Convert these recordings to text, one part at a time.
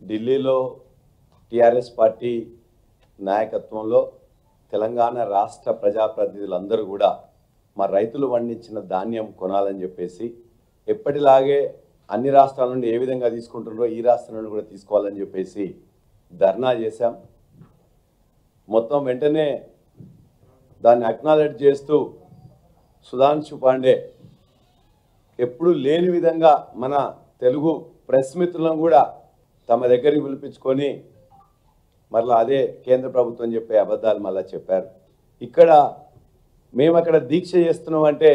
ఢిల్లీలో TRS party నాయకత్వంలో తెలంగాణ రాష్ట్ర ప్రజాప్రతినిధులందరూ కూడా మా రైతులు పండించిన ధాన్యం కొనాలని చెప్పేసి ఎప్పటిలాగే అన్ని రాష్ట్రాల నుండి ఏ విధంగా తీసుకుంటున్నారో ఈ రాష్ట్రం నుండి కూడా తీసుకోవాలని చెప్పేసి ధర్నా చేశాం మొత్తం వెంటనే దాన్ని అక్నాలెడ్జ్ చేస్తూ సుధాంశు పాండే ఎప్పుడు లేని విధంగా మన తెలుగు ప్రెస్ మిత్రులను కూడా తమ దగ్గరికి పిలిపించుకొని మరలా అదే కేంద్ర ప్రభుత్వం చెప్పే అబద్ధాలు మళ్ళా చెప్పారు ఇక్కడ మేము అక్కడ దీక్ష చేస్తున్నాం అంటే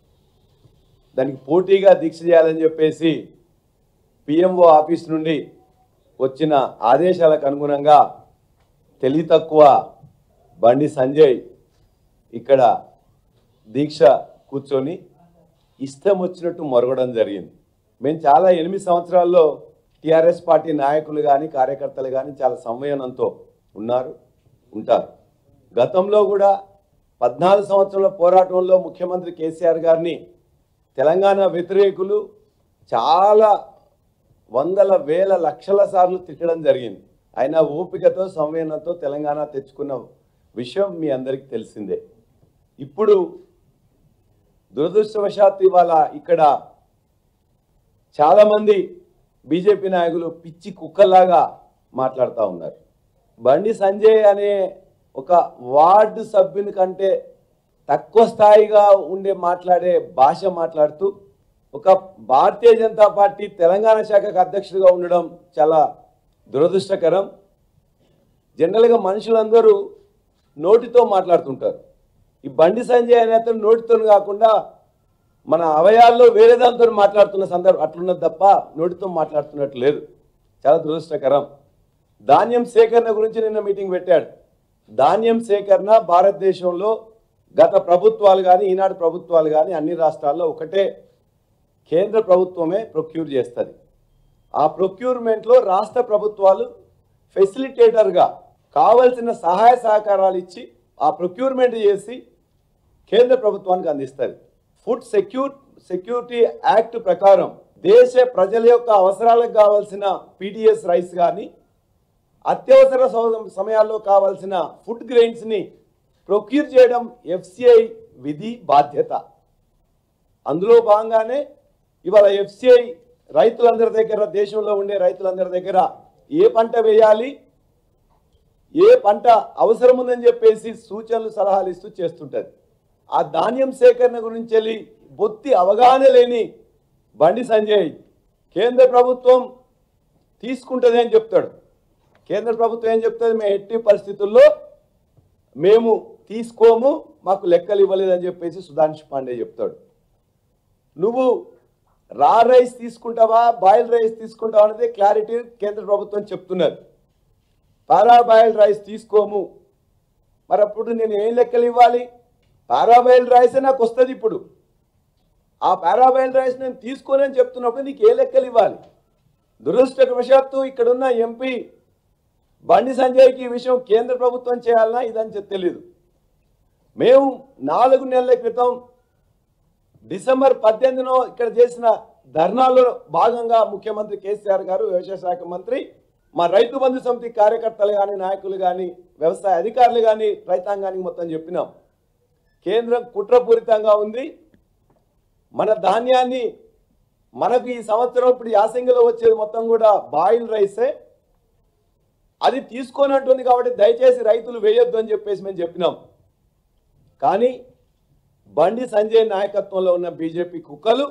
దానికి పోటీగా దీక్ష చేయాలని చెప్పేసి పిఎంఓ ఆఫీస్ నుండి వచ్చిన ఆదేశాలకు అనుగుణంగా తెలివి తక్కువ బండి సంజయ్ ఇక్కడ దీక్ష కూర్చొని ఇష్టం వచ్చినట్టు మొరగడం జరిగింది మేము చాలా ఎనిమిది సంవత్సరాల్లో టీఆర్ఎస్ పార్టీ నాయకులు కానీ కార్యకర్తలు కానీ చాలా సంవయనంతో ఉన్నారు ఉంటారు గతంలో కూడా పద్నాలుగు సంవత్సరాల పోరాటంలో ముఖ్యమంత్రి కేసీఆర్ గారిని తెలంగాణ వ్యతిరేకులు చాలా వందల వేల లక్షల సార్లు తిట్టడం జరిగింది ఆయన ఓపికతో సంవేదనతో తెలంగాణ తెచ్చుకున్న విషయం మీ అందరికీ తెలిసిందే ఇప్పుడు దురదృష్టవశాత్తు ఇవాళ ఇక్కడ చాలామంది బీజేపీ నాయకులు పిచ్చి కుక్కల్లాగా మాట్లాడుతూ ఉన్నారు బండి సంజయ్ అనే ఒక వార్డు సభ్యుని కంటే తక్కువ స్థాయిగా ఉండే మాట్లాడే భాష మాట్లాడుతూ ఒక భారతీయ జనతా పార్టీ తెలంగాణ శాఖకు అధ్యక్షుడిగా ఉండడం చాలా దురదృష్టకరం జనరల్గా మనుషులందరూ నోటితో మాట్లాడుతుంటారు ఈ బండి సంజయ్ అనే అతను నోటితో కాకుండా మన అవయాల్లో వేరే దాంతో మాట్లాడుతున్న సందర్భం అట్లున్నది తప్ప నోటితో మాట్లాడుతున్నట్టు లేదు చాలా దురదృష్టకరం ధాన్యం సేకరణ గురించి నిన్న మీటింగ్ పెట్టాడు ధాన్యం సేకరణ భారతదేశంలో గత ప్రభుత్వాలు కానీ ఈనాడు ప్రభుత్వాలు కానీ అన్ని రాష్ట్రాల్లో ఒకటే కేంద్ర ప్రభుత్వమే ప్రొక్యూర్ చేస్తుంది ఆ ప్రొక్యూర్మెంట్లో రాష్ట్ర ప్రభుత్వాలు ఫెసిలిటేటర్గా కావలసిన సహాయ సహకారాలు ఇచ్చి ఆ ప్రొక్యూర్మెంట్ చేసి కేంద్ర ప్రభుత్వానికి అందిస్తుంది ఫుడ్ సెక్యూర్ సెక్యూరిటీ యాక్ట్ ప్రకారం దేశ ప్రజల యొక్క అవసరాలకు కావాల్సిన పీడిఎస్ రైస్ కానీ అత్యవసర సమ- సమయాల్లో కావాల్సిన ఫుడ్ గ్రెయిన్స్ని ప్రొక్యూర్ చేయడం ఎఫ్సిఐ విధి బాధ్యత అందులో భాగంగానే ఇవాళ ఎఫ్సిఐ రైతులందరి దగ్గర దేశంలో ఉండే రైతులందరి దగ్గర ఏ పంట వేయాలి ఏ పంట అవసరం ఉందని చెప్పేసి సూచనలు సలహాలు ఇస్తూ చేస్తుంటది ఆ ధాన్యం సేకరణ గురించి వెళ్ళి బొత్తి అవగాహన లేని బండి సంజయ్ కేంద్ర ప్రభుత్వం తీసుకుంటుంది అని చెప్తాడు కేంద్ర ప్రభుత్వం ఏం చెప్తుంది మేము ఎట్టి పరిస్థితుల్లో మేము తీసుకోము మాకు లెక్కలు ఇవ్వలేదని చెప్పేసి సుధాంశు పాండే చెప్తాడు నువ్వు రా రైస్ తీసుకుంటావా బాయిల్ రైస్ తీసుకుంటావా అనేది క్లారిటీ కేంద్ర ప్రభుత్వం చెప్తున్నది పారాబాయిల్ రైస్ తీసుకోము మరి అప్పుడు నేను ఏం లెక్కలు ఇవ్వాలి పారాబాయిల్ రైసే నాకు వస్తుంది ఇప్పుడు ఆ పారాబాయిల్ రైస్ నేను తీసుకొని అని చెప్తున్నప్పుడు నీకు ఏ లెక్కలు ఇవ్వాలి దురదృష్టవశాత్తు ఇక్కడున్న ఎంపీ బండి సంజయ్కి ఈ విషయం కేంద్ర ప్రభుత్వం చేయాలన్నా ఇదని చెప్పి తెలియదు మేము నాలుగు నెలల క్రితం డిసెంబర్ పద్దెనిమిదిలో ఇక్కడ చేసిన ధర్నాలో భాగంగా ముఖ్యమంత్రి కేసీఆర్ గారు వ్యవసాయ శాఖ మంత్రి మా రైతు బంధు సమితి కార్యకర్తలు కానీ నాయకులు కానీ వ్యవసాయ అధికారులు కానీ రైతాంగానికి మొత్తం చెప్పినాం కేంద్రం కుట్రపూరితంగా ఉంది మన ధాన్యాన్ని మనకు ఈ సంవత్సరం ఇప్పుడు యాసంగిలో వచ్చేది మొత్తం కూడా బాయిల్ రైసే అది తీసుకొని అంటుంది కాబట్టి దయచేసి రైతులు వేయొద్దు అని చెప్పేసి మేము చెప్పినాం కానీ బండి సంజయ్ నాయకత్వంలో ఉన్న బీజేపీ కుక్కలు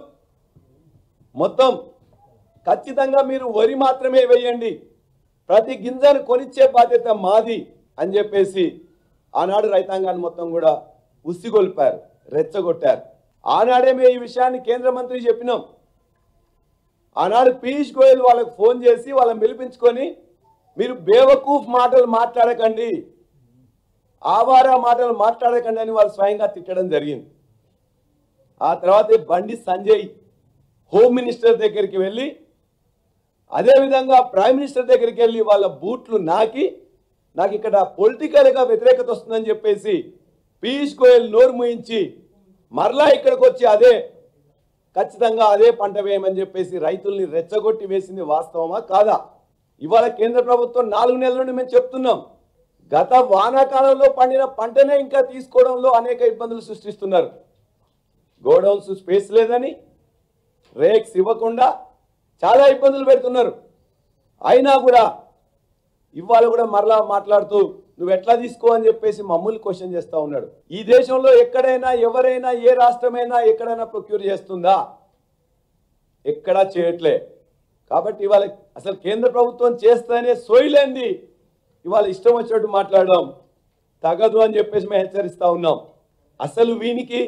మొత్తం ఖచ్చితంగా మీరు వరి మాత్రమే వేయండి ప్రతి గింజను కొనిచ్చే బాధ్యత మాది అని చెప్పేసి ఆనాడు రైతాంగాన్ని మొత్తం కూడా ఉసిగొల్పారు రెచ్చగొట్టారు ఆనాడే మేము ఈ విషయాన్ని కేంద్ర మంత్రి చెప్పినాం ఆనాడు పీయూష్ గోయల్ వాళ్ళకు ఫోన్ చేసి వాళ్ళని పిలిపించుకొని మీరు బేవకూఫ్ మాటలు మాట్లాడకండి ఆవారా మాటలు మాట్లాడకండి అని వాళ్ళు స్వయంగా తిట్టడం జరిగింది ఆ తర్వాత ఈ బండి సంజయ్ హోమ్ మినిస్టర్ దగ్గరికి వెళ్ళి అదేవిధంగా ప్రైమ్ మినిస్టర్ దగ్గరికి వెళ్ళి వాళ్ళ బూట్లు నాకి నాకు ఇక్కడ పొలిటికల్గా వ్యతిరేకత వస్తుందని చెప్పేసి పీయూష్ గోయల్ నోరు మూయించి మరలా ఇక్కడికి వచ్చి అదే ఖచ్చితంగా అదే పంట వేయమని చెప్పేసి రైతుల్ని రెచ్చగొట్టి వేసింది వాస్తవమా కాదా ఇవాళ కేంద్ర ప్రభుత్వం నాలుగు నెలల నుండి మేము చెప్తున్నాం గత వానాకాలంలో పండిన పంటనే ఇంకా తీసుకోవడంలో అనేక ఇబ్బందులు సృష్టిస్తున్నారు గోడౌన్స్ స్పేస్ లేదని రేక్స్ ఇవ్వకుండా చాలా ఇబ్బందులు పెడుతున్నారు అయినా కూడా ఇవాళ కూడా మరలా మాట్లాడుతూ నువ్వు ఎట్లా తీసుకో అని చెప్పేసి మమ్మల్ని క్వశ్చన్ చేస్తా ఉన్నాడు ఈ దేశంలో ఎక్కడైనా ఎవరైనా ఏ రాష్ట్రమైనా ఎక్కడైనా ప్రొక్యూర్ చేస్తుందా ఎక్కడా చేయట్లే కాబట్టి ఇవాళ అసలు కేంద్ర ప్రభుత్వం చేస్తేనే సోయిలేంది ఇవాళ ఇష్టం వచ్చినట్టు మాట్లాడడం తగదు అని చెప్పేసి మేము హెచ్చరిస్తా ఉన్నాం అసలు వీనికి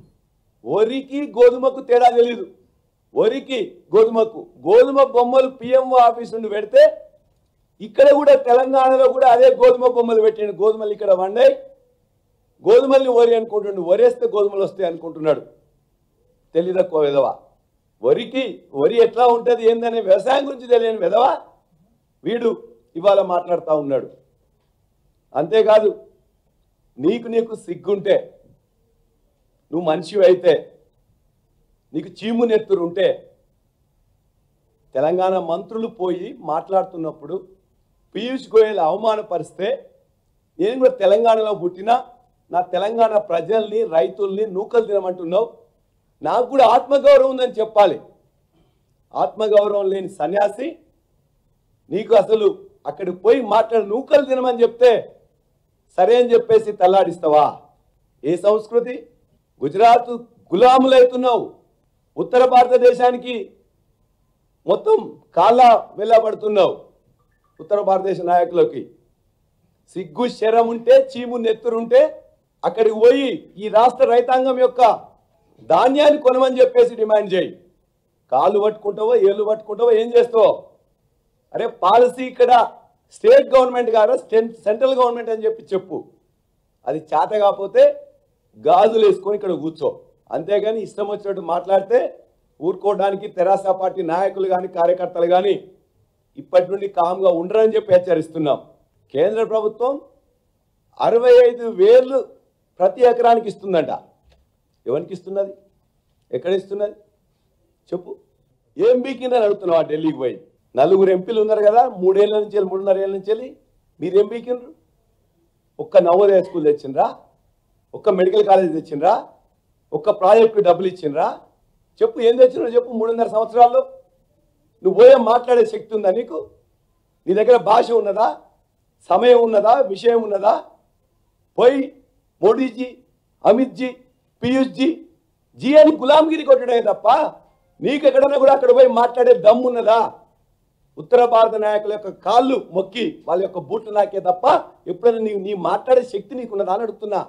వరికి గోధుమకు తేడా తెలీదు వరికి గోధుమకు గోధుమ బొమ్మలు పిఎంఓ ఆఫీస్ నుండి పెడితే ఇక్కడ కూడా తెలంగాణలో కూడా అదే గోధుమ బొమ్మలు పెట్టాడు గోధుమలు ఇక్కడ వండాయి గోధుమల్ని వరి అనుకుంటుండు వరేస్తే గోధుమలు వస్తాయి అనుకుంటున్నాడు తెలియదక్కువ విధవా వరికి వరి ఎట్లా ఉంటుంది ఏందనే వ్యవసాయం గురించి తెలియని విధవా వీడు ఇవాళ మాట్లాడుతూ ఉన్నాడు అంతేకాదు నీకు నీకు సిగ్గుంటే నువ్వు మనిషివి అయితే నీకు చీము నెత్తురు ఉంటే తెలంగాణ మంత్రులు పోయి మాట్లాడుతున్నప్పుడు పీయూష్ గోయల్ అవమానపరిస్తే నేను కూడా తెలంగాణలో పుట్టినా నా తెలంగాణ ప్రజల్ని రైతుల్ని నూకలు తినమంటున్నావు నాకు కూడా ఆత్మగౌరవం ఉందని చెప్పాలి ఆత్మగౌరవం లేని సన్యాసి నీకు అసలు అక్కడికి పోయి మాట్లాడి నూకలు తినమని చెప్తే సరే అని చెప్పేసి తల్లాడిస్తావా ఏ సంస్కృతి గుజరాత్ గులాములవుతున్నావు ఉత్తర భారతదేశానికి మొత్తం కాళ్ళ వెళ్ళబడుతున్నావు ఉత్తర భారతదేశ నాయకులకి సిగ్గు శరం ఉంటే చీము నెత్తురుంటే అక్కడికి పోయి ఈ రాష్ట్ర రైతాంగం యొక్క ధాన్యాన్ని కొనమని చెప్పేసి డిమాండ్ చేయి కాళ్ళు పట్టుకుంటావో ఏళ్ళు పట్టుకుంటావో ఏం చేస్తావో అరే పాలసీ ఇక్కడ స్టేట్ గవర్నమెంట్ కాదు స్టెన్- సెంట్రల్ గవర్నమెంట్ అని చెప్పి చెప్పు అది చేత కాకపోతే గాజులు వేసుకొని ఇక్కడ కూర్చో అంతేగాని ఇష్టం వచ్చినట్టు మాట్లాడితే ఊరుకోవడానికి తెరాస పార్టీ నాయకులు కానీ కార్యకర్తలు కానీ ఇప్పటి నుండి కామ్గా ఉండరని చెప్పి హెచ్చరిస్తున్నాం కేంద్ర ప్రభుత్వం అరవై ఐదు వేలు ప్రతి ఎకరానికి ఇస్తుందంట ఎవరికి ఇస్తున్నది ఎక్కడ ఇస్తున్నది చెప్పు ఏం బీకిందని అడుగుతున్నావు ఆ ఢిల్లీకి పోయి నలుగురు ఎంపీలు ఉన్నారు కదా మూడేళ్ల నుంచి వెళ్ళి మూడున్నర ఏళ్ళ నుంచి వెళ్ళి మీరు ఏం బీకిండ్రు ఒక్క నవోదయ స్కూల్ తెచ్చిండ్రా ఒక్క మెడికల్ కాలేజ్ తెచ్చిండ్రా ఒక్క ప్రాజెక్టు డబ్బులు ఇచ్చిండ్రా చెప్పు ఏం తెచ్చినావు చెప్పు మూడున్నర సంవత్సరాల్లో నువ్వు పోయే మాట్లాడే శక్తి ఉందా నీకు నీ దగ్గర భాష ఉన్నదా సమయం ఉన్నదా విషయం ఉన్నదా పోయి మోడీజీ అమిత్ జీ పీయూష్ జీ జీ అని గులాంగిరి కొట్టడమే తప్ప నీకు ఎక్కడన్నా కూడా అక్కడ పోయి మాట్లాడే దమ్ము ఉన్నదా ఉత్తర భారత నాయకుల యొక్క కాళ్ళు మొక్కి వాళ్ళ యొక్క బూట్లు నాకే తప్ప ఎప్పుడైనా నీ నీ మాట్లాడే శక్తి నీకున్నదా అని అడుగుతున్నా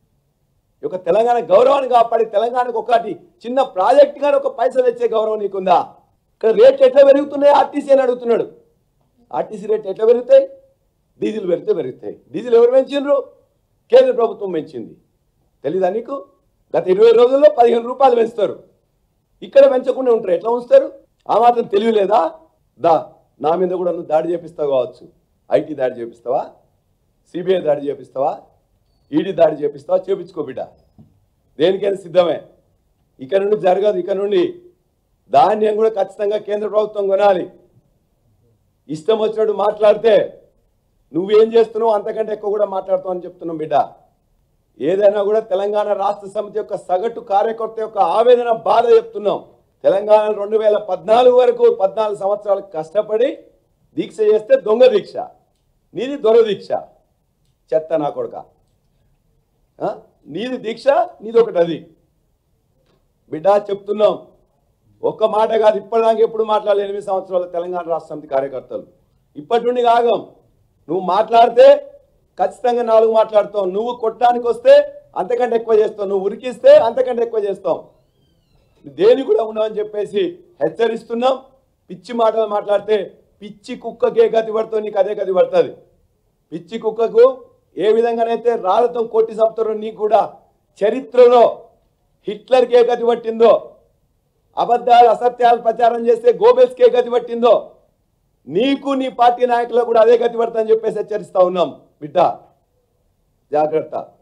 ఈ యొక్క తెలంగాణ గౌరవాన్ని కాపాడి తెలంగాణకు ఒకటి చిన్న ప్రాజెక్ట్ కానీ ఒక పైసలు తెచ్చే గౌరవం నీకుందా ఇక్కడ రేట్ ఎట్లా పెరుగుతున్నాయి ఆర్టీసీ అని అడుగుతున్నాడు ఆర్టీసీ రేట్ ఎట్లా పెరుగుతాయి డీజిల్ పెరిగితే పెరుగుతాయి డీజిల్ ఎవరు పెంచిండ్రు కేంద్ర ప్రభుత్వం పెంచింది తెలీదా నీకు గత ఇరవై రోజుల్లో పదిహేను రూపాయలు పెంచుతారు ఇక్కడ పెంచకుండా ఉంటారు ఎట్లా ఉంచుతారు ఆ మాత్రం తెలియలేదా దా నా మీద కూడా నువ్వు దాడి చేపిస్తావు కావచ్చు ఐటీ దాడి చేపిస్తావా సిబిఐ దాడి చేపిస్తావా ఈడీ దాడి చేపిస్తావా చేపించుకో బిడ్డ దేనికైనా సిద్ధమే ఇక్కడ నుండి జరగదు ఇక్కడ నుండి ధాన్యం కూడా ఖచ్చితంగా కేంద్ర ప్రభుత్వం కొనాలి ఇష్టం వచ్చినట్టు మాట్లాడితే నువ్వేం చేస్తున్నావు అంతకంటే ఎక్కువ కూడా మాట్లాడుతావు అని చెప్తున్నాం బిడ్డ ఏదైనా కూడా తెలంగాణ రాష్ట్ర సమితి యొక్క సగటు కార్యకర్త యొక్క ఆవేదన బాధ చెప్తున్నాం తెలంగాణ రెండు వేల పద్నాలుగు వరకు పద్నాలుగు సంవత్సరాలు కష్టపడి దీక్ష చేస్తే దొంగ దీక్ష నీది దొర దీక్ష చెత్త నా కొడుక ఆ? నీది దీక్ష నీది ఒకటి అది బిడ్డ చెప్తున్నాం ఒక్క మాట కాదు ఇప్పటిదాకా ఎప్పుడు మాట్లాడలేదు ఎనిమిది సంవత్సరాలు తెలంగాణ రాష్ట్ర సమితి కార్యకర్తలు ఇప్పటి నుండి కాగం నువ్వు మాట్లాడితే ఖచ్చితంగా నాలుగు మాట్లాడతావు నువ్వు కొట్టడానికి వస్తే అంతకంటే ఎక్కువ చేస్తావు నువ్వు ఉరికిస్తే అంతకంటే ఎక్కువ చేస్తావు దేని కూడా ఉండవని చెప్పేసి హెచ్చరిస్తున్నాం పిచ్చి మాటలు మాట్లాడితే పిచ్చి కుక్కకే గతి పడుతుంది నీకు అదే గతి పడుతుంది పిచ్చి కుక్కకు ఏ విధంగానైతే రాళ్ళతో కొట్టి చంపుతారో నీకు కూడా చరిత్రలో హిట్లర్కి ఏ గతి పట్టిందో అబద్ధాలు అసత్యాలు ప్రచారం చేస్తే గోబెల్స్కి ఏ గతి పట్టిందో నీకు నీ పార్టీ నాయకులకు కూడా అదే గతి పడుతుందని చెప్పేసి హెచ్చరిస్తా ఉన్నాం బిడ్డ జాగ్రత్త